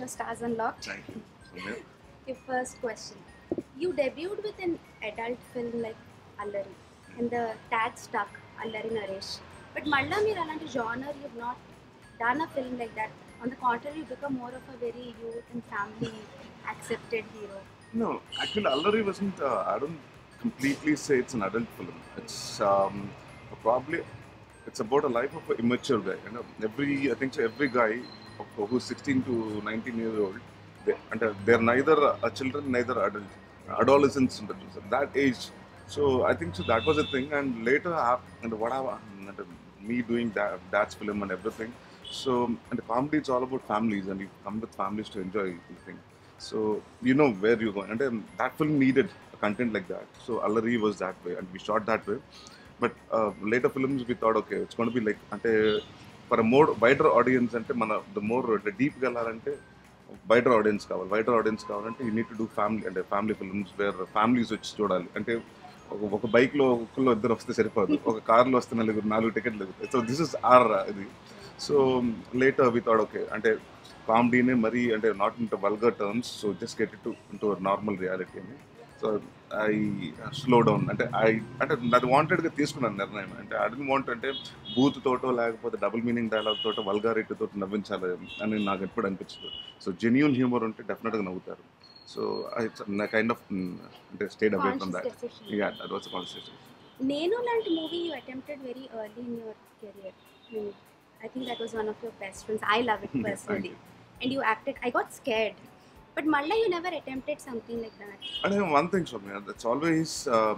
for Stars Unlocked. Thank you. Soumya. Your first question. You debuted with an adult film like Allari, and the tag stuck, Allari Naresh. But Malla Meer alanti genre, you've not done a film like that. On the contrary, you become more of a very youth and family accepted hero. No, actually, Allari wasn't. Uh, I don't completely say it's an adult film. It's um, probably it's about a life of an immature guy. You know, every I think so. Every guy of- who's 16 to 19 years old, they, and uh, they're neither uh, children, neither adult, adolescents. in that- so That age. So I think so. That was a thing, and later, uh, and what I, and, uh, me doing that that's film and everything. So and the comedy, it's all about families, and you come with families to enjoy the thing. So you know where you're going. And um, that film needed a content like that. So Allari was that way, and we shot that way. But uh, later films, we thought, okay, it's going to be like, అంటే for more wider audience అంటే మన the more డీప్గా వెళ్ళాలంటే wider audience కావాలి wider audience కావాలంటే you need to do family అంటే family films where families వచ్చి చూడాలి అంటే ఒక ఒక బైక్లో ఒక్కళ్ళు ఇద్దరు వస్తే సరిపోదు ఒక కార్లో వస్తే నలుగురు నాలుగు టికెట్లు సో దిస్ ఇస్ ఆర్ ఇది so later we thought okay అంటే కామెడీనే మరీ అంటే not in vulgar terms so just get it to into normal reality అని సో ఐ స్లో డౌన్ అంటే ఐ అంటే అది వాంటెడ్గా తీసుకున్నాను నిర్ణయం అంటే ఐ డెంట్ వాంట్ అంటే బూత్ తోటో లేకపోతే డబుల్ మీనింగ్ డైలాగ్ తోటో వల్గారిటీ తోటి నవ్వించాలి అని నాకు ఎప్పుడు అనిపించదు సో జెన్యున్ హ్యూమర్ ఉంటే డెఫినెట్గా నవ్వుతారు సో ఐ కైండ్ ఆఫ్ అంటే stay away from Conscious that decision. Yeah that was concession నేను లాంటి movie you attempted very early in your career I think that was one of your best friends I love it Thank personally and you acted I got scared but మళ్ళీ you never attempted something like that అంటే one thing Soumya that's always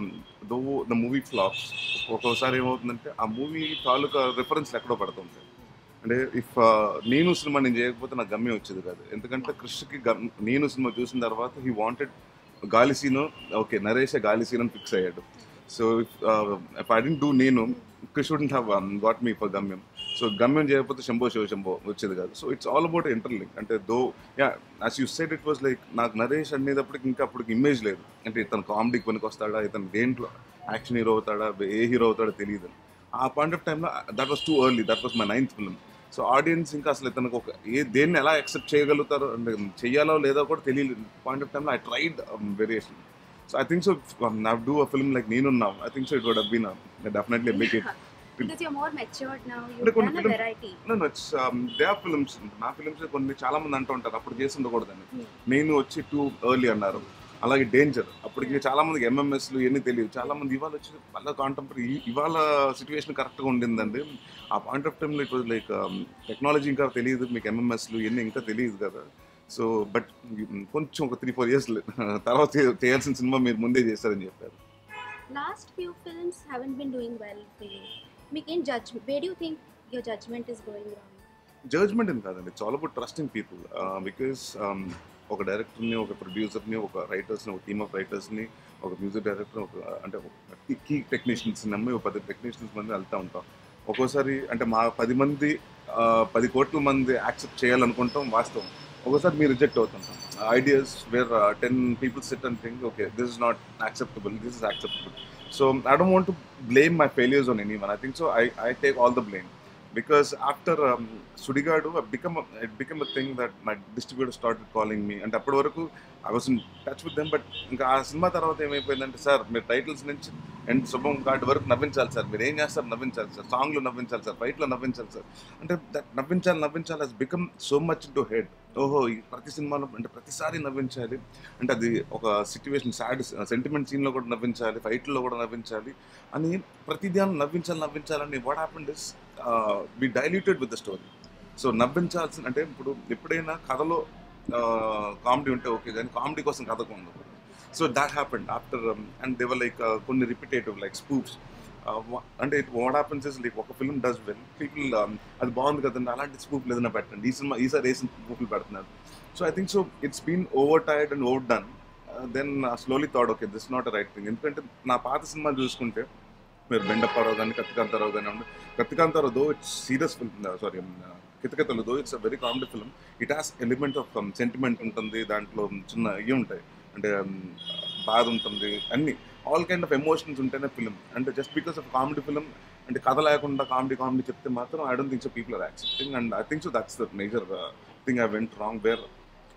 though the movie flops ఒక్కోసారి ఏమవుతుందంటే ఆ movie తాలూకా రిఫరెన్స్లు ఎక్కడో పడుతుంటాయి అంటే if నేను cinema నేను చేయకపోతే నాకు గమ్యం వచ్చేది కాదు ఎందుకంటే కృష్ణకి గమ్ నేను సినిమా చూసిన తర్వాత he wanted Gaali Seenu okay Naresh Gaali Seenu అని ఫిక్స్ అయ్యాడు so if I don't do నేను Krish wouldn't have got me for Gamyam so Gamyam చేయకపోతే శంభో శివ శంభో వచ్చేది కాదు so it's all about interlink అంటే though yeah as you said it was like నాకు నరేష్ అనేటప్పటికి ఇంకా అప్పటికి ఇమేజ్ లేదు అంటే ఇతను కామెడీకి పనికి వస్తాడా ఇతను దేంట్లో యాక్షన్ హీరో అవుతాడా ఏ హీరో అవుతాడో తెలియదు ఆ పాయింట్ ఆఫ్ టైంలో that was too early that was my ninth film so audience ఇంకా అసలు ఇతనికి ఒక ఏ దేన్ని ఎలా యాక్సెప్ట్ చేయగలుగుతారో అంటే చెయ్యాలో లేదో కూడా తెలియలేదు పాయింట్ ఆఫ్ టైంలో I tried variation so I think so నా do a film like Nenunnam I think so it would been definitely make it because you're more matured now you అంటే కొన్ని done a films- variety no it's they are films నా films కొన్ని చాలా మంది అంటూ ఉంటారు అప్పుడు చేసి ఉండకూడదని Hmm. నేను వచ్చి టూ ఎర్లీ అన్నారు అలాగే డేంజర్ అప్పటికి చాలా మందికి ఎంఎంఎస్లు ఎన్ని తెలియదు చాలా మంది ఇవాళ వచ్చి మళ్ళీ కాంటెంపరీ ఇవాళ సిచ్యువేషన్ కరెక్ట్గా ఉండిందండి ఆ పాయింట్ ఆఫ్ టైంలో ఇట్ వాజ్ లైక్ టెక్నాలజీ ఇంకా తెలియదు మీకు ఎంఎంఎస్లు ఇవన్నీ ఇంకా తెలియదు కదా సో బట్ కొంచెం ఒక త్రీ ఫోర్ ఇయర్స్ తర్వాత చే- చేయాల్సిన సినిమా మీరు ముందే చేస్తారని చెప్పారు last few films haven't been doing well for you మీకు ఏం judge we do think your judgement is going wrong judgement అని కాదండి it's all about trusting people because ఒక డైరెక్టర్ని ఒక ప్రొడ్యూసర్ని ఒక రైటర్స్ని ఒక టీమ్ ఆఫ్ రైటర్స్ని ఒక మ్యూజిక్ డైరెక్టర్ ఒక అంటే కీ టెక్నీషియన్స్ నమ్మి ఒక పది టెక్నీషియన్స్ మంది వెళ్తూ ఉంటాం ఒక్కోసారి అంటే మా పది మంది ఆ, పది కోట్ల మంది యాక్సెప్ట్ చేయాలనుకుంటాం వాస్తవం ఒక్కోసారి మీరు రిజెక్ట్ అవుతుంటాం ideas where ten people sit and think okay this is not acceptable this is acceptable so I don't want to blame my failures on any one I think so I I take all the blame because after um, Sudigadu, I become a, it became a thing that my distributor started calling me. And అప్పటి వరకు I was in touch with them but ఇంకా ఆ cinema తర్వాత ఏమైపోయిందంటే sir మీరు titles నుంచి and శుభం card వరకు నవ్వించాలి సార్ మీరు ఏం చేస్తారు నవ్వించాలి సార్ సాంగ్లో నవ్వించాలి సార్ ఫైట్లో నవ్వించాలి సార్ అంటే that నవ్వించాలి నవ్వించాలి he's become so much to head ఓహో ఈ ప్రతి సినిమాలో అంటే ప్రతిసారి నవ్వించాలి అంటే అది ఒక సిచ్యువేషన్ సాడ్ సెంటిమెంట్ సీన్లో కూడా నవ్వించాలి ఫైట్లో కూడా నవ్వించాలి అని ప్రతిదాన్ని నవ్వించాలి నవ్వించాలని what happened is be diluted with the story so నవ్వించాల్సిన అంటే ఇప్పుడు ఎప్పుడైనా కథలో కామెడీ ఉంటే ఓకే కానీ కామెడీ కోసం కథకు ఉండదు so that happened after and దేవర్ లైక్ కొన్ని రిపిటేటివ్ లైక్ స్పూప్స్ అంటే వాట్ హ్యాపన్స్ ఇస్ లైక్ ఒక ఫిల్మ్ డస్ వెల్ పీపుల్ అది బాగుంది కదండి అలాంటి స్పూఫ్లు ఏదైనా పెట్టండి ఈ సినిమా ఈసారి వేసిన స్పూఫ్లు పెడుతున్నారు so I think so it's been over tired and over done then slowly thought okay this not right thing ఎందుకంటే నా పాత సినిమా చూసుకుంటే మీరు బెండప్పారావు కానీ కత్తికాంతారావు కానీ ఉండే కత్తికాంతారావు though it's serious film sorry కితకతలు though it's a very comedy film it has element of sentiment ఉంటుంది దాంట్లో చిన్న ఇవి ఉంటాయి అంటే um, బాధ ఉంటుంది అన్ని ఆల్ కైండ్ ఆఫ్ ఎమోషన్స్ ఉంటేనే ఫిల్మ్ అంటే just because of comedy film అంటే కథ లేకుండా కామెడీ కామెడీ చెప్తే మాత్రం I don't think so people are accepting and I think so that's the major thing I went wrong where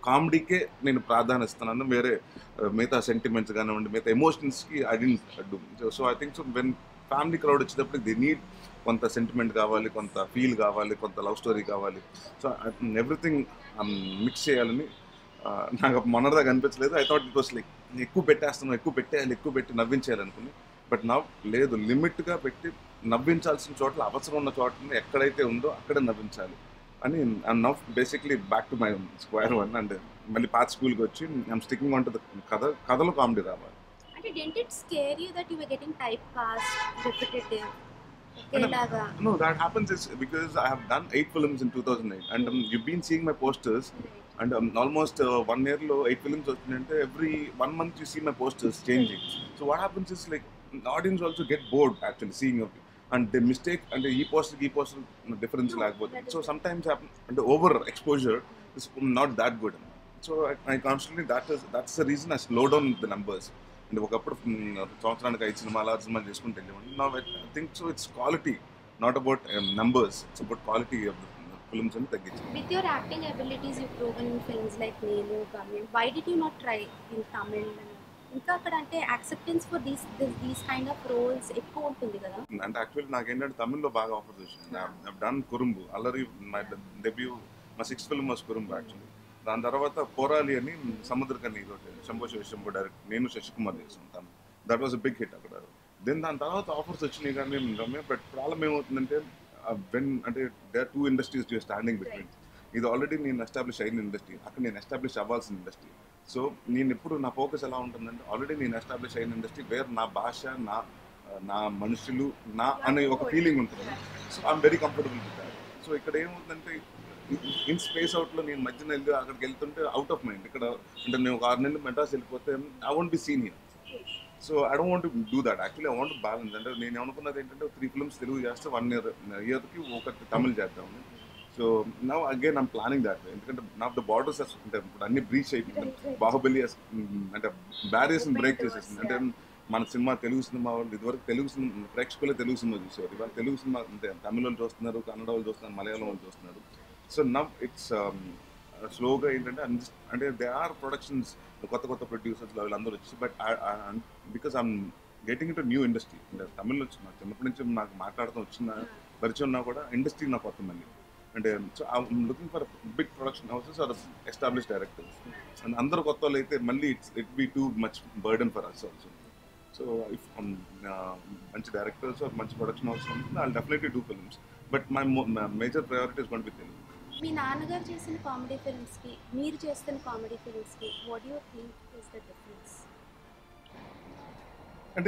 కామెడీకే నేను ప్రాధాన్యత ఇస్తున్నాను వేరే uh, మిగతా సెంటిమెంట్స్ కానివ్వండి మిగతా ఎమోషన్స్కి ఐ డి do so I think so when family crowd వచ్చేటప్పుడు ది నీడ్ కొంత సెంటిమెంట్ కావాలి కొంత ఫీల్ కావాలి కొంత లవ్ స్టోరీ కావాలి సో ఎవ్రీథింగ్ మిక్స్ చేయాలని uh, నాకు మొన్నటిదాకా అనిపించలేదు I thought it was like ఎక్కువ పెట్టేస్తున్నాం ఎక్కువ పెట్టేయాలి ఎక్కువ పెట్టి నవ్వించేయాలి అనుకుని బట్ నవ్ లేదు లిమిట్గా పెట్టి నవ్వించాల్సిన చోట్ల అవసరం ఉన్న చోట్ల ఎక్కడైతే ఉందో అక్కడే నవ్వించాలి అని now basically back to my square one and మళ్ళీ పాత స్కూల్కి వచ్చి I'm sticking on to the కథ కథలో కామెడీ రావాలి అంటే don't it scare you that you were getting type cast repetitive ఒకేలాగా No, that happens is because I have done eight films in 2008, and um, you've been seeing my posters, and um, almost uh, one year low eight films వస్తుందంటే every one month you see my posters changing. So what happens is like the audience also get bored actually seeing of it, and they mistake and ఈ poster ఈ poster difference No, లేకపోతే that is so it. sometimes happen and the over exposure is not that good. So I, I constantly that is that's the reason I slow down the numbers. అంటే ఒకప్పుడు మ్, సంవత్సరానికి ఐదు సినిమాలు ఆరు సినిమాలు చేసుకుంటే వెళ్ళేవాడిని నా I think so it's quality not about numbers it's about quality of the films అని తగ్గించాను With your acting abilities you've proven in films like Nenu, Gamyan, why did you not try in Tamil? ఇంకా అక్కడ అంటే acceptance for these these kind of roles ఎక్కువ ఉంటుంది కదా అంటే actually నాకు ఏంటంటే తమిళ్లో బాగా ఆఫర్స్ వచ్చింది done Kurumbu Allari my debut మా sixth film was Kurumbu actually దాని తర్వాత పోరాలి అని సముద్రకని ఇదొకటి శంభో శివ శంభో డైరెక్ట్ నేను శశికుమార్ చేసాను తను that was a big hit అక్కడ దెన్ దాని తర్వాత ఆఫర్స్ వచ్చినాయి కానీ రమ్య బట్ ప్రాబ్లం ఏమవుతుందంటే వెన్ అంటే they are two industries you're standing between ఇది ఆల్రెడీ నేను ఎస్టాబ్లిష్ అయిన ఇండస్ట్రీ అక్కడ నేను ఎస్టాబ్లిష్ అవ్వాల్సిన ఇండస్ట్రీ సో నేను ఎప్పుడు నా ఫోకస్ ఎలా ఉంటుందంటే ఆల్రెడీ నేను ఎస్టాబ్లిష్ అయిన ఇండస్ట్రీ వేర్ నా భాష నా నా మనుషులు నా అనే ఒక ఫీలింగ్ ఉంటుంది so I'm very comfortable with that so ఇక్కడ ఏముందంటే ఇన్ స్పేస్ అవుట్లో నేను మధ్యన వెళ్ళి అక్కడికి వెళ్తుంటే అవుట్ ఆఫ్ మైండ్ ఇక్కడ అంటే నేను ఒక ఆరు నెలలు మెడ్రాస్ వెళ్ళిపోతే I want be senior so I don't want do that actually I want balance అంటే నేను ఏమనుకున్నది ఏంటంటే త్రీ ఫిల్మ్స్ తెలుగు చేస్తే వన్ ఇయర్ ఇయర్కి ఒకటి తమిళ్ చేద్దామని so now again I'm planning that ఎందుకంటే నా ద బార్డర్స్ అంటే ఇప్పుడు అన్ని బ్రీచ్ అయిపోయింది బాహుబలి as- మ్, అంటే బ్యారియర్స్ బ్రేక్ చేసేసింది అంటే మన సినిమా తెలుగు సినిమా వాళ్ళు ఇదివరకు తెలుగు సినిమా ప్రేక్షకులే తెలుగు సినిమా చూసేవారు ఇవాళ తెలుగు సినిమా అంటే తమిళ వాళ్ళు చూస్తున్నారు కన్నడ వాళ్ళు చూస్తున్నారు మలయాళం వాళ్ళు చూస్తున్నారు సో నవ్ ఇట్స్ స్లోగా ఏంటంటే అంద- అంటే దే ఆర్ ప్రొడక్షన్స్ కొత్త కొత్త ప్రొడ్యూసర్స్ వీళ్ళందరూ వచ్చి but because I'm getting it new industry అంటే తమిళ్ వచ్చి నాకు చిన్నప్పటి నుంచి నాకు మాట్లాడుతూ వచ్చిన పరిచయం ఉన్నా కూడా ఇండస్ట్రీ నాకు కొత్త మళ్ళీ అంటే so I'm looking for big production houses or establish directors and అందరు కొత్త వాళ్ళు అయితే మళ్ళీ it's it be too much burden for us also so if మంచి డైరెక్టర్స్ ఆర్ మంచి ప్రొడక్షన్ హౌస్ ఉంటుంది I definitely do films but my major priorities gonna be Telugu మీ నాన్నగారు చేసిన కామెడీ ఫిల్మ్స్కి మీరు చేస్తున్న కామెడీ ఫిల్మ్స్కి what you think is the difference అంటే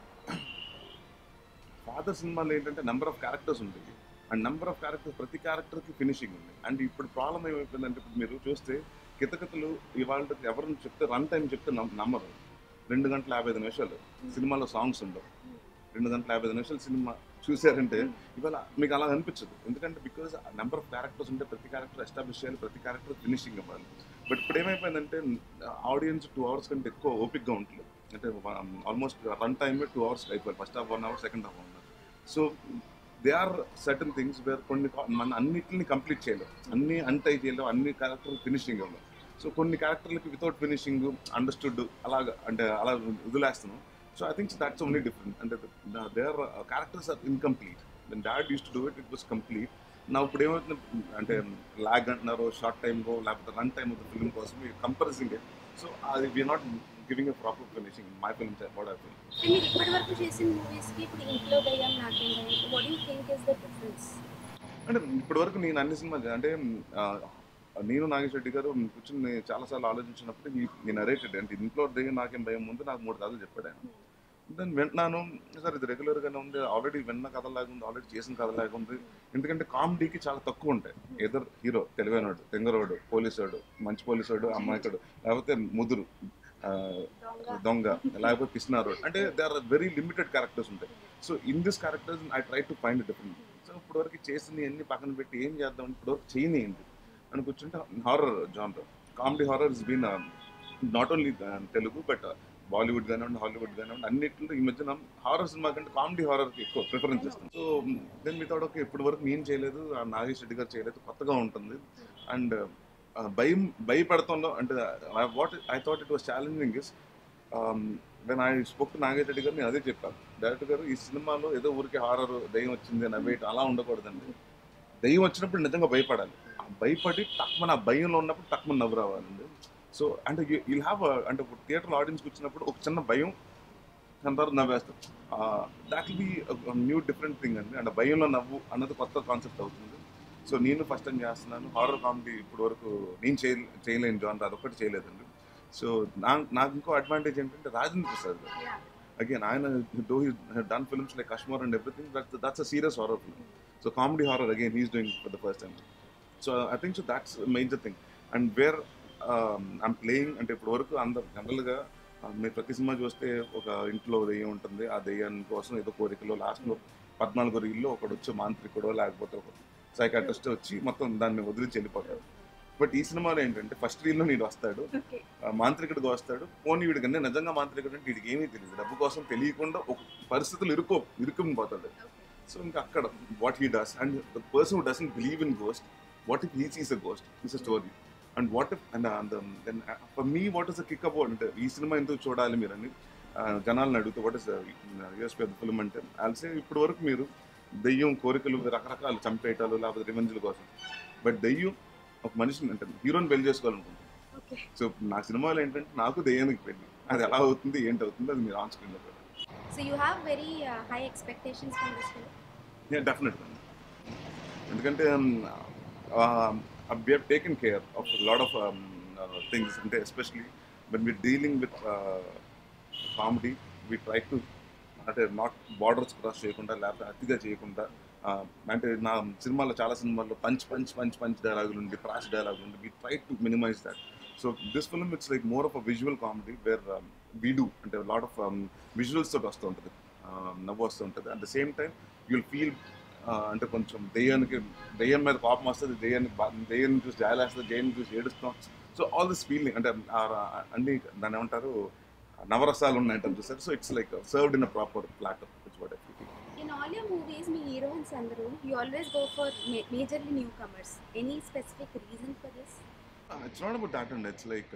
ఫాదర్ సినిమాలో ఏంటంటే నెంబర్ ఆఫ్ క్యారెక్టర్స్ ఉంటాయి అండ్ నెంబర్ ఆఫ్ క్యారెక్టర్స్ ప్రతి క్యారెక్టర్కి ఫినిషింగ్ ఉంది అండ్ ఇప్పుడు ప్రాబ్లం ఏమైపోయిందంటే ఇప్పుడు మీరు చూస్తే కితకథలు ఇవాళ ఎవరిని చెప్తే రన్ టైం చెప్తే నమ్- నమ్మరు రెండు గంటల యాభై ఐదు నిమిషాలు సినిమాలో సాంగ్స్ ఉండవు రెండు గంటల యాభై ఐదు నిమిషాలు సినిమా చూసారంటే ఇవాళ మీకు అలా అనిపించదు ఎందుకంటే బికాజ్ నెంబర్ ఆఫ్ క్యారెక్టర్స్ ఉంటే ప్రతి క్యారెక్టర్ ఎస్టాబ్లిష్ చేయాలి ప్రతి క్యారెక్టర్ ఫినిషింగ్ ఇవ్వాలి బట్ ఇప్పుడు ఏమైపోయిందంటే ఆడియన్స్ టూ అవర్స్ కంటే ఎక్కువ ఓపిక్గా ఉంటుంది అంటే almost run time two hours అయిపోయింది first half one hour second half one hour so they are certain things where కొన్ని కా- మన అన్నిటిని కంప్లీట్ చేయలేం అన్ని అన్టై చేయలేం అన్ని క్యారెక్టర్ ఫినిషింగ్ ఇవ్వలేం సో కొన్ని క్యారెక్టర్లకి వితౌట్ ఫినిషింగ్ అండర్స్టూడ్ అలాగా అంటే అలా వదిలేస్తున్నాం so I think that's only different అంటే they are characters are incomplete then dad use to do it it was complete నా ఇప్పుడు ఏమవుతుంది అంటే లాగ్ అంటున్నారు షార్ట్ టైంకో లేకపోతే run time of the film కోసం కంపల్సింగ్ సో అది we're not giving a proper finishing my films what I film అంటే మీరు ఇప్పటి వరకు చేసిన మూవీస్కి ఇప్పుడు ఇంట్లో దయ్యం నాకేం దయ్యం what you think is the difference అంటే ఇప్పటి వరకు నేను అన్ని సినిమాలు అంటే ఆ, నేను నాగేష్ రెడ్డి గారు కూర్చొని చాలాసార్లు ఆలోచించినప్పుడు ఈ- నేను నరేటెడ్ అంటే ఇంట్లో దిగి నాకేం భయం ముందు నాకు మూడు కథలు చెప్పాడు ఆయన దాన్ని వింటున్నాను సార్ ఇది రెగ్యులర్గానే ఉంది ఆల్రెడీ విన్న కథలాగా ఉంది ఆల్రెడీ చేసిన కథలాగా ఉంది ఎందుకంటే కామెడీకి చాలా తక్కువ ఉంటాయి ఎదర్ హీరో తెలివైనోడు తెంగరోడు పోలీసోడు మంచి పోలీసోడు అమ్మాయికుడు లేకపోతే ముదురు ఆ, దొంగ దొంగ లేకపోతే పిసినారు అంటే they are very limited characters ఉంటాయి so in this characters I try to find different so ఇప్పటివరకు చేసింది అన్ని పక్కన పెట్టి ఏం చేద్దాం ఇప్పటివరకు చేయని ఏంటి అని కూర్చుంటే horror genre comedy horror is been not only Telugu but Bollywood కానివ్వండి హాలీవుడ్ కానివ్వండి అన్నిట్లో ఈ మధ్యన హారర్ సినిమా కంటే కామెడీ హారర్కి ఎక్కువ ప్రిఫరెన్స్ ఇస్తాం సో దెన్ వితౌట్ ఓకే ఇప్పటి వరకు నేను చేయలేదు ఆ నాగేష్ రెడ్డి గారు చేయలేదు కొత్తగా ఉంటుంది అండ్ భయం భయపడుతుందో అంటే what I thought it was challenging is when I spoke Nagesh Reddy garu నేను అదే చెప్పాను డైరెక్టర్ గారు ఈ సినిమాలో ఏదో ఊరికి హారర్ దయ్యం వచ్చింది నవ్వేయటం అలా ఉండకూడదండి దయ్యం వచ్చినప్పుడు నిజంగా భయపడాలి ఆ భయపడి తక్కువ ఆ భయంలో ఉన్నప్పుడు తక్కువ నవ్వు రావాలండి సో అంటే యూ హ్యావ్ అంటే థియేటర్ ఆడియన్స్కి వచ్చినప్పుడు ఒక చిన్న భయం దాని తర్వాత నవ్వేస్తాం that will be new different thing అండి అంటే భయంలో నవ్వు అన్నది కొత్త కాన్సెప్ట్ అవుతుంది సో నేను ఫస్ట్ టైం చేస్తున్నాను హారర్ కామెడీ ఇప్పటి వరకు నేను చేయ చేయలేను జాన్ అదొక్కటి చేయలేదండి సో నా నాకు ఇంకో అడ్వాంటేజ్ ఏంటంటే రాజేంద్ర ప్రసాద్ గారు Yeah. అగైన్ ఆయన though he done films like Kashmir and everything that that's a serious horror film so comedy horror again he's doing for the first time so I think so that's major thing and where I'm playing అంటే ఇప్పుడు వరకు అందరు జనరల్గా మీరు ప్రతి cinema చూస్తే ఒక ఇంట్లో దెయ్యం ఉంటుంది ఆ దెయ్యాన్ని కోసం ఏదో కోరికలో లాస్ట్లో పద్నాలుగు ఇల్లు ఒకడు వచ్చి మాంత్రికుడో లేకపోతే ఒక సైకాట్రిస్ట్ వచ్చి మొత్తం దాన్ని వదిలించి వెళ్ళిపోతాడు బట్ ఈ సినిమాలో ఏంటంటే ఫస్ట్ రీల్లో నీడు వస్తాడు Okay. ఆ మాంత్రికుడిగా వస్తాడు పోనీ వీడికి అంటే నిజంగా మాంత్రికుడు అంటే వీడికి ఏమీ తెలియదు డబ్బు కోసం తెలియకుండా ఒక పరిస్థితులు ఇరుకో ఇరుక్కుని పోతాడు Okay. సో ఇంకా అక్కడ what he does and the person who doesn't believe in ghost what if he sees a ghost is a story and what if and then for me what is a kick about అంటే ఈ cinema ఎందుకు చూడాలి మీరు అని ఆ, జనాలను అడుగుతూ what is USP of film అంటే ఆల్సే ఇప్పటి వరకు మీరు దెయ్యం కోరికలు రకరకాలు చంపేయటాలు లేకపోతే రివెంజ్ల కోసం బట్ దెయ్యం ఒక మనిషిని అంటే హీరోని పెళ్లి చేసుకోవాలనుకుంటుంది Okay. సో నా సినిమాలో ఏంటంటే నాకు దెయ్యానికి పెళ్లి అది ఎలా అవుతుంది ఏంటి అవుతుంది అది మీరు ఆన్ స్క్రీన్లో చూడాలి So you have very uh, high expectations from this film. డెఫినెట్గా ఎందుకంటే we have taken care of a lot of um, uh, things అంటే especially when we're dealing with uh, comedy we try to అంటే not borders cross చేయకుండా లేకపోతే అతిగా చేయకుండా uh, అంటే నా సినిమాలో చాలా సినిమాల్లో పంచ్ పంచ్ పంచ్ పంచ్ డైలాగులు ఉండి క్రాష్ డైలాగులు ఉండి we try to minimize that so this film it's like more of a visual comedy where we do అంటే లాట్ ఆఫ్ విజువల్స్ తోటి వస్తూ ఉంటుంది uh, నవ్వు వస్తూ ఉంటుంది at the same time you'll feel అంటే కొంచెం దెయ్యానికి దెయ్యం మీద కోపం వస్తుంది దెయ్యానికి బా- దెయ్యాన్ని చూసి జాలేస్తుంది దెయ్యాన్ని చూసి ఏడుస్తాం సో ఆల్ దిస్ ఫీలింగ్ అంటే ఆ రా- అన్ని దాన్ని ఏమంటారు నవరసాలు ఉన్నాయంటారు చూసారు so it's like served in a proper platter which what In all your movies, మీ heroines అందరూ you always go for ma- majorly newcomers. Any specific reason for this? It's not about that అండి it's like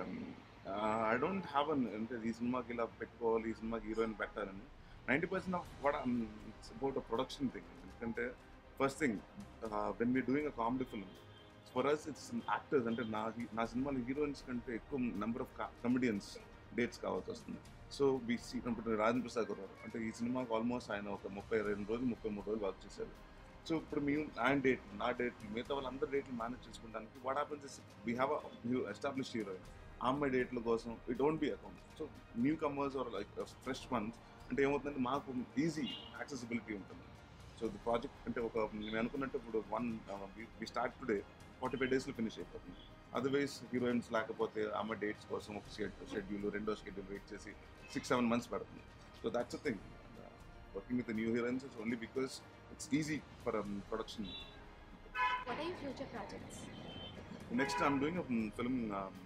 I don't have an అంటే ఈ సినిమాకి ఇలా పెట్టుకోవాలి ఈ సినిమాకి హీరోయిన్ పెట్టాలని ninety percent of what it's about a production thing ఎందుకంటే first thing when we doing a comedy film for us it's actors అంటే నా నా సినిమాలో హీరోయిన్స్ కంటే ఎక్కువ నెంబర్ ఆఫ్ కమెడియన్స్ డేట్స్ కావాల్సి వస్తుంది సో బీ సీ ఇప్పుడు రాజేంద్ర ప్రసాద్ గారు అంటే ఈ సినిమాకి ఆల్మోస్ట్ ఆయన ఒక ముప్పై రెండు రోజులు ముప్పై మూడు రోజులు వర్క్ చేశారు సో ఇప్పుడు మేము ఆయన డేట్ నా డేట్ మిగతా వాళ్ళందరి డేట్లు మేనేజ్ చేసుకోవడానికి what happens is we have establish heroine ఆ అమ్మాయి డేట్ల కోసం it don't be account so new comers are like fresh ones అంటే ఏమవుతుందంటే మాకు ఈజీ యాక్సెసిబిలిటీ ఉంటుంది సో ది ప్రాజెక్ట్ అంటే ఒక నేను అనుకున్నట్టు ఇప్పుడు one we start today forty five డేస్లో ఫినిష్ అయిపోతుంది అదర్వైజ్ హీరోయిన్స్ లేకపోతే ఆమె డేట్స్ కోసం ఒక షెడ్యూల్ రెండో షెడ్యూల్ వెయిట్ చేసి సిక్స్ సెవెన్ మంత్స్ పడుతుంది so that's a thing working with new heroines is only because it's easy for production What are your future projects? Next I'm doing film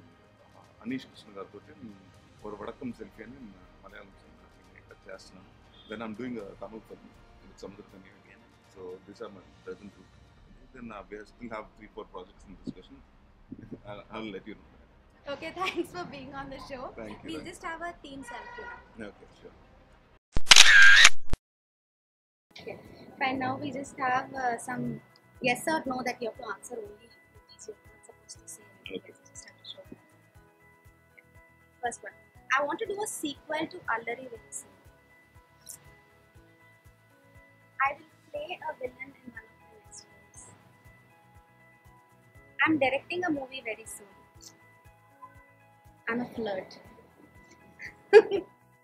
Anish Krishna గారితో ఒక Vadakkan selfie అని Malayalam cinema ఇక్కడ చేస్తున్నాను then I'm doing Tamil film with Samuthirakani again so these are my present two then we still have three four projects in discussion I will let you know Okay, thanks for being on the show. Thank you We'll just have a team selfie now. Okay sure Fine, now we just have uh, some yes or no that you have to answer only. These you're not supposed to say anything. Okay. else, Just have to show that. First one. I want to do a sequel to Allari very soon. I will play a villain in one of my next films. I'm directing a movie very soon. I'm a flirt.